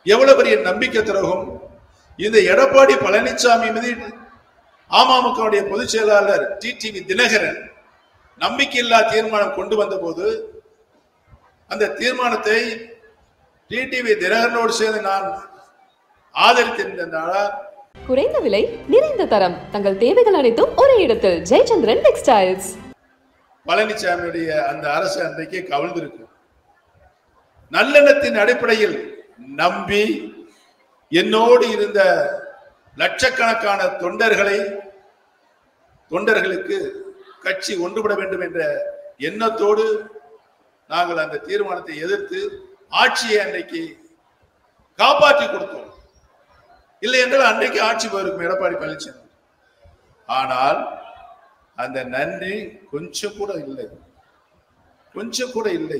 எவ்வளவு பெரிய நம்பிக்கை துரோகம் இந்த எடப்பாடி பழனிசாமி மீது அமமுகவுடைய பொதுச் செயலாளர் டிடிவி தினகரன் நம்பிக்கையில்லா தீர்மானம் கொண்டு வந்த போது அந்த தீர்மானத்தை டிடிவி தினகரனோடு சேர்ந்து நான் ஆதரித்திருந்தனால குறைந்த விலை நிறைந்த தரம் தங்கள் தேவைகள் அனைத்தும் ஒரே இடத்தில் ஜெயச்சந்திரன் டெக்ஸ்டைல்ஸ் பழனிசாமியுடைய அந்த அரசு அன்றைக்கே கவிழ்ந்திருக்கு நல்லெண்ணத்தின் அடிப்படையில் நம்பி என்னோடு இருந்த லட்சக்கணக்கான தொண்டர்களை தொண்டர்களுக்கு கட்சி ஒன்றுபட வேண்டும் என்ற எண்ணத்தோடு நாங்கள் அந்த தீர்மானத்தை எதிர்த்து ஆட்சியை அன்றைக்கு காப்பாற்றி கொடுத்தோம் இல்லை என்றால் அன்றைக்கு ஆட்சி போயிருக்கும் எடப்பாடி பழனிசாமி ஆனால் அந்த நன்றி கொஞ்சம் கூட இல்லை கொஞ்சம் கூட இல்லை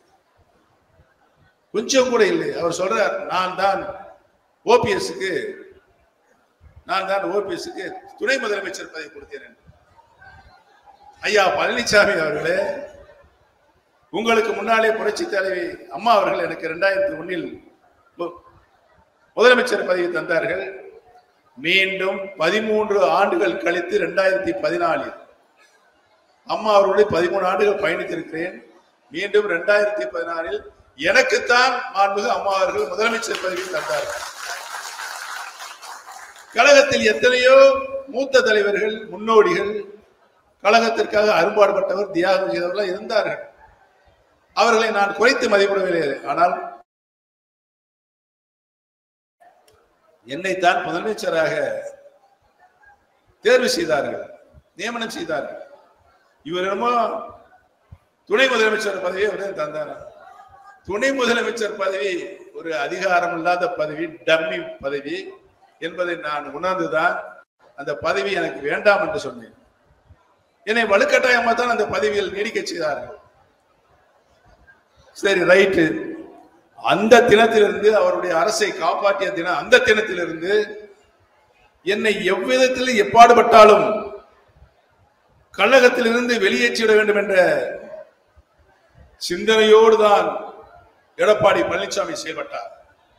கொஞ்சம் கூட இல்லை அவர் சொல்றார் நான் தான் ஓபிஎஸ்க்கு நான் தான் ஓபிஎஸ்க்கு துணை முதலமைச்சர் பதவி கொடுத்தேன் என்று. ஐயா பழனிசாமி அவர்களே உங்களுக்கு முன்னாலே புரட்சி தலைவி அம்மா அவர்கள் எனக்கு இரண்டாயிரத்தி ஒன்னில் முதலமைச்சர் பதவி தந்தார்கள் மீண்டும் பதிமூன்று ஆண்டுகள் கழித்து இரண்டாயிரத்தி பதினாலில் அம்மா அவர்களுடைய பதிமூணு ஆண்டுகள் பயணித்திருக்கிறேன் மீண்டும் இரண்டாயிரத்தி பதினாலில் எனக்குத்தான் மாண்புமிகு அம்மா அவர்கள் முதலமைச்சர் பதவி தந்தார்கள் கழகத்தில் எத்தனையோ மூத்த தலைவர்கள் முன்னோடிகள் கழகத்திற்காக அரும்பாடுபட்டவர் தியாகம் செய்தவர்கள் இருந்தார்கள் அவர்களை நான் குறைத்து மதிப்பிடவில்லை ஆனால் என்னைத்தான் முதலமைச்சராக தேர்வு செய்தார்கள் நியமனம் செய்தார்கள் இவர் என்னமோ துணை முதலமைச்சர் பதவியை அவர் தந்தார் துணை முதலமைச்சர் பதவி ஒரு அதிகாரம் இல்லாத பதவி டம்மி பதவி என்பதை நான் உணர்ந்துதான் அந்த பதவி எனக்கு வேண்டாம் என்று சொன்னேன் என்னை வலுக்கட்டாயமா தான் அந்த பதவியில் நீடிக்க செய்தார்கள் சரி ரைட்டு அந்த தினத்திலிருந்து அவருடைய அரசை காப்பாற்றிய தினம் அந்த தினத்திலிருந்து என்னை எவ்விதத்தில் எப்பாடுபட்டாலும் கழகத்திலிருந்து வெளியேற்றிவிட வேண்டும் என்ற சிந்தனையோடு தான் எடப்பாடி பழனிசாமி செயல்பட்டார்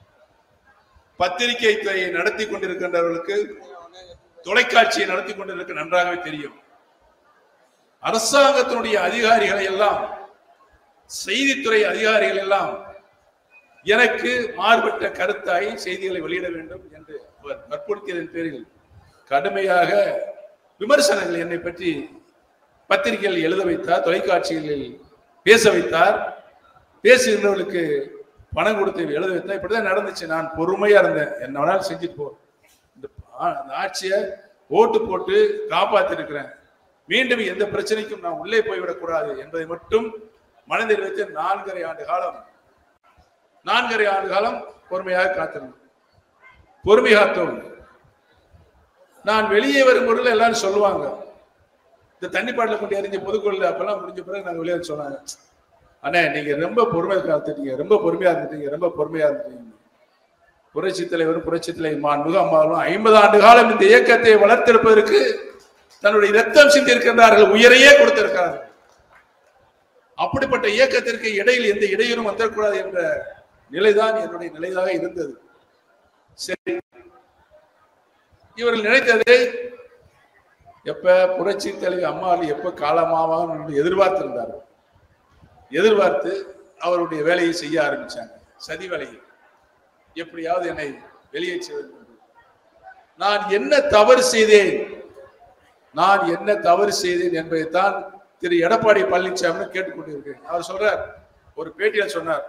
பத்திரிகை துறையை நடத்தி கொண்டிருக்கின்றவர்களுக்கு தொலைக்காட்சியை நடத்தி கொண்டிருக்க நன்றாகவே தெரியும் அரசாங்கத்தினுடைய அதிகாரிகளை எல்லாம் செய்தித்துறை அதிகாரிகள் எல்லாம் எனக்கு மாறுபட்ட கருத்தாய் செய்திகளை வெளியிட வேண்டும் என்று அவர் வற்புறுத்தியதன் பேரில் கடுமையாக விமர்சனங்கள் என்னை பற்றி பத்திரிகைகள் எழுத வைத்தார் தொலைக்காட்சிகளில் பேச வைத்தார் பேசுகின்றவர்களுக்கு பணம் கொடுத்து எழுத வைத்தார் இப்படிதான் நடந்துச்சு நான் பொறுமையா இருந்தேன் என்ன வேணாலும் செஞ்சுட்டு போ இந்த ஆ- இந்த ஆட்சியை ஓட்டு போட்டு காப்பாத்திருக்கிறேன் மீண்டும் எந்த பிரச்சனைக்கும் நான் உள்ளே போய்விடக் கூடாது என்பதை மட்டும் மனதில் வைத்து நான்கரை ஆண்டு காலம் நான்கரை ஆண்டு காலம் பொறுமையாக காத்திருந்தோம் பொறுமை காத்தோம் நான் வெளியே வரும்போது எல்லாரும் சொல்லுவாங்க இந்த தண்ணி பாட்டில் கொண்டு எறிஞ்ச பொதுக்குழுல அப்பெல்லாம் முடிஞ்ச பிறகு நாங்க வெளியே வந்து சொன்னாங்க அண்ணே நீங்க ரொம்ப பொறுமையா காத்துட்டீங்க ரொம்ப பொறுமையா இருந்துட்டீங்க ரொம்ப பொறுமையா இருந்துட்டீங்க புரட்சி தலைவரும் புரட்சி தலைவர் மாண்புமிகு அம்மாவும் ஐம்பது ஆண்டு காலம் இந்த இயக்கத்தை வளர்த்தெடுப்பதற்கு தன்னுடைய ரத்தம் சிந்திருக்கின்றார்கள் உயிரையே கொடுத்திருக்கிறார்கள் அப்படிப்பட்ட இயக்கத்திற்கு இடையில் எந்த இடையூறும் வந்துடக்கூடாது என்ற நிலைதான் என்னுடைய நிலையாக இருந்தது சரி இவர்கள் நினைத்ததை எப்ப புரட்சி தலைவி அம்மாவில் எப்ப காலமாவாங்க என்று எதிர்பார்த்திருந்தார்கள் எதிர்பார்த்து அவருடைய வேலையை செய்ய ஆரம்பிச்சாங்க சதி வேலையை எப்படியாவது என்னை வெளியேற்ற வேண்டும் என்று. நான் என்ன தவறு செய்தேன் நான் என்ன தவறு செய்தேன் என்பதைத்தான் திரு எடப்பாடி பழனிசாமி கேட்டுக்கொண்டிருக்கிறேன் அவர் சொல்றார் ஒரு பேட்டியில சொன்னார்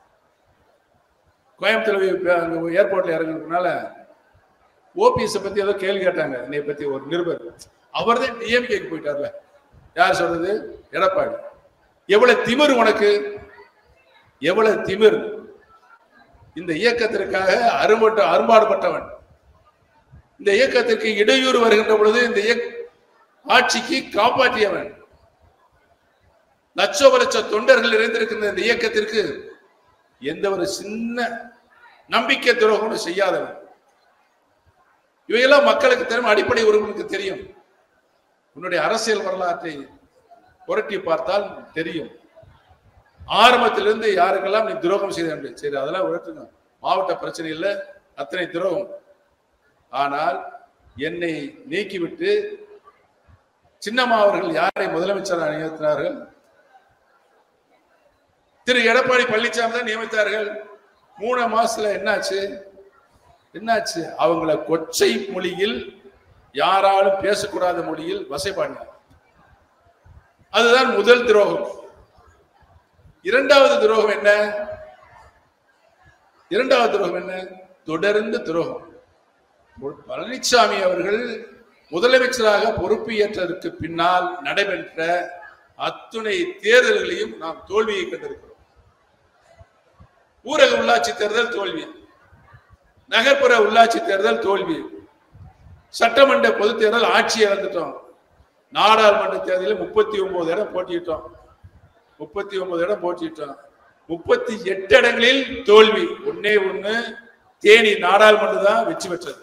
கோயம்புத்தூர் ஏர்போர்ட்ல இறங்குறதுனால ஓபிஎஸ் பத்தி ஏதோ கேள்வி கேட்டாங்க என்னை பத்தி ஒரு நிருபர் அவர் தான் டிஎம்கேக்கு போயிட்டார்ல யார் சொல்றது எடப்பாடி எவ்வளவு திமிர் உனக்கு எவ்வளவு திமிர் இந்த இயக்கத்திற்காக அரும்பட்ட அரும்பாடுபட்டவன் இந்த இயக்கத்திற்கு இடையூறு வருகின்ற பொழுது இந்த இயக்க ஆட்சிக்கு காப்பாற்றியவன் லட்சோப லட்ச தொண்டர்கள் நிறைந்திருக்கின்ற இந்த இயக்கத்திற்கு எந்த ஒரு சின்ன நம்பிக்கை துரோகமும் செய்யாதவன் இவையெல்லாம் மக்களுக்கு தெரியும் அடிப்படை உரிமைக்கு தெரியும் உன்னுடைய அரசியல் வரலாற்றை புரட்டி பார்த்தால் தெரியும் ஆரம்பத்திலிருந்து யாருக்கெல்லாம் நீ துரோகம் செய்த சரி அதெல்லாம் உழைத்துங்க மாவட்ட பிரச்சனை இல்லை அத்தனை துரோகம் ஆனால் என்னை நீக்கிவிட்டு சின்னம்மா அவர்கள் யாரை முதலமைச்சராக நியமித்தார்கள் திரு எடப்பாடி பழனிசாமி தான் நியமித்தார்கள் மூணு மாசத்துல என்னாச்சு என்னாச்சு அவங்கள கொச்சை மொழியில் யாராலும் பேசக்கூடாத மொழியில் வசைபாடினார் அதுதான் முதல் துரோகம் இரண்டாவது துரோகம் என்ன இரண்டாவது துரோகம் என்ன தொடர்ந்து துரோகம் பழனிசாமி அவர்கள் முதலமைச்சராக பொறுப்பு ஏற்றதற்கு பின்னால் நடைபெற்ற அத்துணை தேர்தல்களையும் நாம் தோல்வியை கண்டிருக்கிறோம் ஊரக உள்ளாட்சி தேர்தல் தோல்வி நகர்ப்புற உள்ளாட்சி தேர்தல் தோல்வி சட்டமன்ற பொதுத் தேர்தல் ஆட்சி இழந்துட்டோம் நாடாளுமன்ற தேர்தலில் முப்பத்தி ஒன்பது இடம் போட்டியிட்டோம் முப்பத்தி ஒன்பது இடம் போட்டியிட்டோம் முப்பத்தி எட்டு இடங்களில் தோல்வி ஒன்னே ஒண்ணு தேனி நாடாளுமன்றம் தான் வெற்றி பெற்றது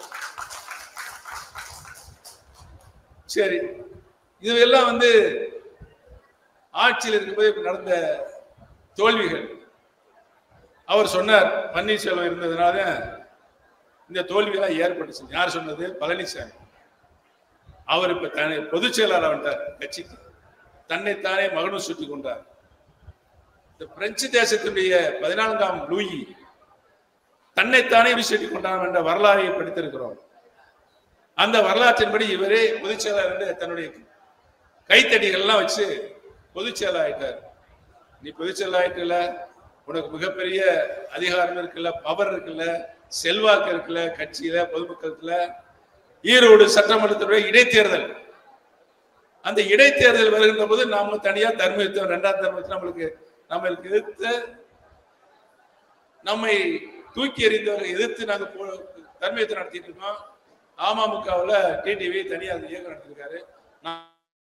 சரி இதுவெல்லாம் வந்து ஆட்சியில் இருக்கும்போது இப்ப நடந்த தோல்விகள் அவர் சொன்னார் பன்னீர்செல்வம் இருந்ததுனால இந்த தோல்வியெல்லாம் ஏற்பட்டுச்சு யார் சொன்னது பழனிசாமி அவர் இப்ப தன்னை பொதுச் செயலாளர் வந்துட்டார் கட்சிக்கு தன்னைத்தானே மகனும் சுட்டி கொண்டார் இந்த பிரெஞ்சு தேசத்தினுடைய பதினான்காம் லூயி தன்னைத்தானே சுட்டி கொண்டார் என்ற வரலாறை படித்திருக்கிறோம் அந்த வரலாற்றின்படி இவரே பொதுச் செயலாளர் என்று தன்னுடைய கைத்தடிகள்லாம் வச்சு பொதுச் செயலாளர் ஆயிட்டார் நீ பொதுச் செயலாளர் ஆயிட்டல உனக்கு மிகப்பெரிய அதிகாரம் இருக்குல்ல பவர் இருக்குல்ல செல்வாக்கு இருக்குல்ல கட்சியில பொதுமக்களுக்குள்ள ஈரோடு சட்டமன்றத்துடைய இடைத்தேர்தல் அந்த இடைத்தேர்தல் வருகின்ற போது நாம தனியா தர்மயுத்தம் இரண்டாம் தர்மத்தில் நம்மளுக்கு நம்மளுக்கு எதிர்த்த நம்மை தூக்கி எறிந்தவரை எதிர்த்து நாங்க போ- தர்மயுத்தம் நடத்திட்டு இருக்கோம் அமமுகவுல டிடிவி தனியா அந்த இயக்கம் நடத்திருக்காரு நான்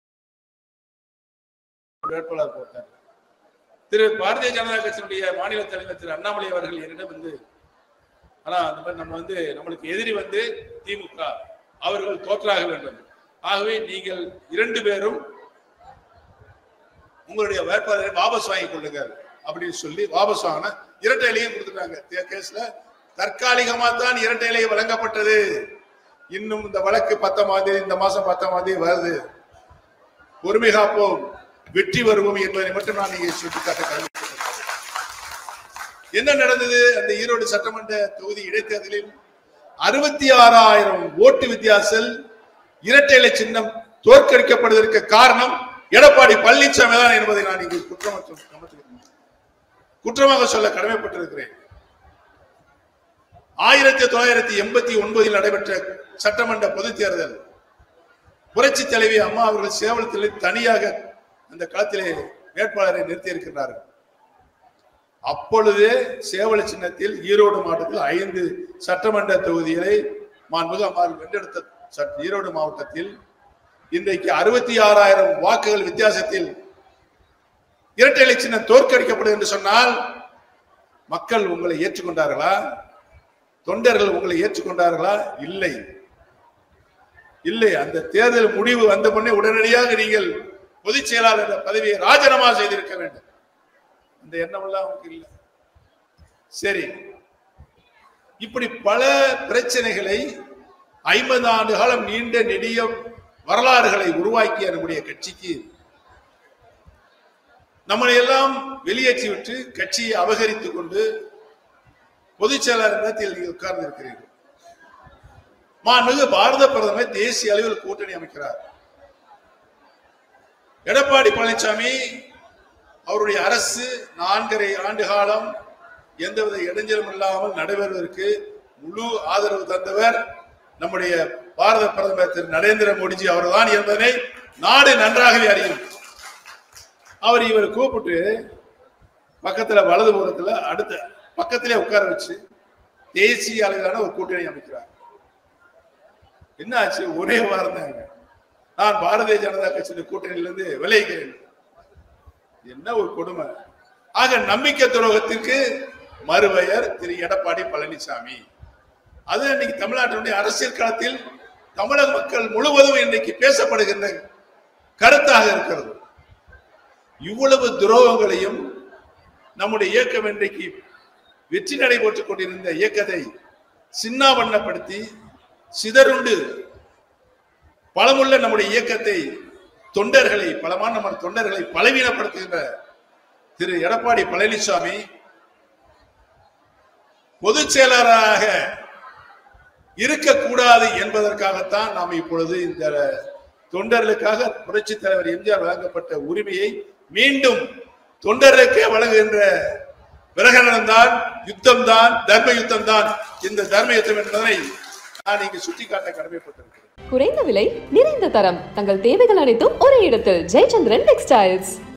வேட்பாளர் போட்டார் திரு பாரதிய ஜனதா கட்சியினுடைய மாநில தலைவர் திரு அண்ணாமலை அவர்கள் என்னிடம் வந்து ஆனா அந்த மாதிரி நம்ம வந்து நம்மளுக்கு எதிரி வந்து திமுக அவர்கள் தோற்றாக வேண்டும் ஆகவே நீங்கள் இரண்டு பேரும் உங்களுடைய வேட்பாளரை வாபஸ் வாங்கிக் கொள்ளுங்கள் அப்படின்னு சொல்லி வாபஸ் வாங்கின இரட்டை இலையும் கொடுத்துட்டாங்க தே- கேஸ்ல தற்காலிகமா தான் இரட்டை இலை வழங்கப்பட்டது இன்னும் இந்த வழக்கு பத்தாம் தேதி இந்த மாசம் பத்தாம் தேதி வருது பொறுமை காப்போம் வெற்றி வருவோம் என்பதை மட்டும் நான் இங்கே சுட்டிக்காட்ட கடமைப்பட்டிருக்கிறேன். என்ன நடந்தது அந்த ஈரோடு சட்டமன்ற தொகுதி இடைத்தேர்தலில் அறுபத்தி ஆறாயிரம் ஓட்டு வித்தியாசல் இரட்டை இலை சின்னம் தோற்கடிக்கப்படுவதற்கு காரணம் எடப்பாடி பழனிசாமி தான் என்பதை நான் இங்கு குற்றமற்ற சமர்ப்பிக்கிறேன். குற்றமாக சொல்ல கடமைப்பட்டிருக்கிறேன் ஆயிரத்தி தொள்ளாயிரத்தி எண்பத்தி ஒன்பதில் நடைபெற்ற சட்டமன்ற பொதுத் தேர்தல் புரட்சி தலைவி அம்மா அவர்கள் சேவலத்தில் தனியாக அந்த களத்திலே வேட்பாளரை நிறுத்தி இருக்கின்றார்கள் அப்பொழுதே சேவல சின்னத்தில் ஈரோடு மாவட்டத்தில் ஐந்து சட்டமன்ற தொகுதிகளை மாண்புமிகு அம்மாள் வென்றெடுத்த சட்- ஈரோடு மாவட்டத்தில் இன்றைக்கு அறுபத்தி ஆறாயிரம் வாக்குகள் வித்தியாசத்தில் இரட்டை இலை சின்னம் தோற்கடிக்கப்படும் என்று சொன்னால் மக்கள் உங்களை ஏற்றுக்கொண்டார்களா தொண்டர்கள் உங்களை ஏற்றுக்கொண்டார்களா இல்லை இல்லை அந்த தேர்தல் முடிவு வந்த பொண்ணே உடனடியாக நீங்கள் பொதுச் செயலாளர் என்ற பதவியை ராஜினாமா செய்திருக்க வேண்டும் அந்த எண்ணம் எல்லாம் அவங்களுக்கு இல்லை சரி இப்படி பல பிரச்சனைகளை ஐம்பது ஆண்டு காலம் நீண்ட நெடிய வரலாறுகளை உருவாக்கிய நம்முடைய கட்சிக்கு நம்மளை எல்லாம் வெளியேற்றி விட்டு கட்சியை அபகரித்துக் கொண்டு பொதுச் செயலாளர் நேரத்தில் நீங்கள் உட்கார்ந்து இருக்கிறீர்கள் மாண்புமிகு பாரத பிரதமர் தேசிய அளவில் கூட்டணி அமைக்கிறார் எடப்பாடி பழனிசாமி அவருடைய அரசு நான்கரை ஆண்டு காலம் எந்தவித இடைஞ்சலும் இல்லாமல் நடைபெறுவதற்கு முழு ஆதரவு தந்தவர் நம்முடைய பாரத பிரதமர் திரு நரேந்திர மோடிஜி அவர்தான் என்பதனை நாடு நன்றாகவே அறியும் அவர் இவரை கூப்பிட்டு பக்கத்துல வலது புறத்துல அடுத்த பக்கத்திலே உட்கார வச்சு தேசிய அளவிலான ஒரு கூட்டணி அமைக்கிறார் என்ன ஆச்சு ஒரே வாரம் தாங்க நான் பாரதிய ஜனதா கட்சியின் கூட்டணியிலிருந்து விலகிறேன் என்ன ஒரு கொடுமை ஆக நம்பிக்கை துரோகத்திற்கு மறுபெயர் திரு எடப்பாடி பழனிசாமி அது இன்னைக்கு தமிழ்நாட்டினுடைய அரசியல் களத்தில் தமிழக மக்கள் முழுவதும் இன்னைக்கு பேசப்படுகின்ற கருத்தாக இருக்கிறது இவ்வளவு துரோகங்களையும் நம்முடைய இயக்கம் இன்றைக்கு வெற்றி நடைபெற்றுக் கொண்டிருந்த இயக்கத்தை சின்னாவண்ணப்படுத்தி சிதறுண்டு பலமுள்ள நம்முடைய இயக்கத்தை தொண்டர்களை பலமான நம்ம தொண்டர்களை பலவீனப்படுத்துகின்ற திரு எடப்பாடி பழனிசாமி பொதுச் செயலாளராக இருக்கக்கூடாது என்பதற்காகத்தான் நாம் இப்பொழுது இந்த தொண்டர்களுக்காக புரட்சி தலைவர் எம்ஜிஆர் வழங்கப்பட்ட உரிமையை மீண்டும் தொண்டர்களுக்கே வழங்குகின்ற பிரகடனம் தான் யுத்தம் தான் தர்ம யுத்தம் தான் இந்த தர்ம யுத்தம் என்பதனை நான் இங்கு சுட்டிக்காட்ட கடமைப்பட்டிருக்கிறேன் குறைந்த விலை நிறைந்த தரம் தங்கள் தேவைகள் அனைத்தும் ஒரே இடத்தில் ஜெயச்சந்திரன் டெக்ஸ்டைல்ஸ்